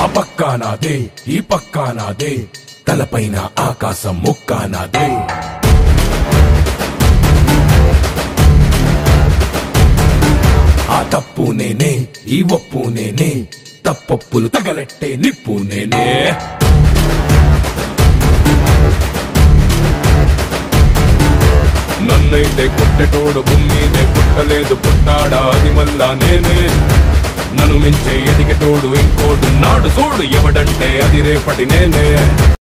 ఆ పక్కా నాదే ఈ పక్కా నాదే తలపైన ఆకాశం ముక్కా నాదే ఆ తప్పు నేనే ఈ ఒప్పు నేనే తప్పప్పులు తగలెట్టే నిప్పు నేనే నన్నైతే కొట్టెటోడు భూమినే పుట్టలేదు పుట్టాడా అది మళ్ళా నేనే నన్ను మించే ఎదిగేటోడు ఇంకోడు నాడు చూడు ఎవడంటే అది రేపటి నేనే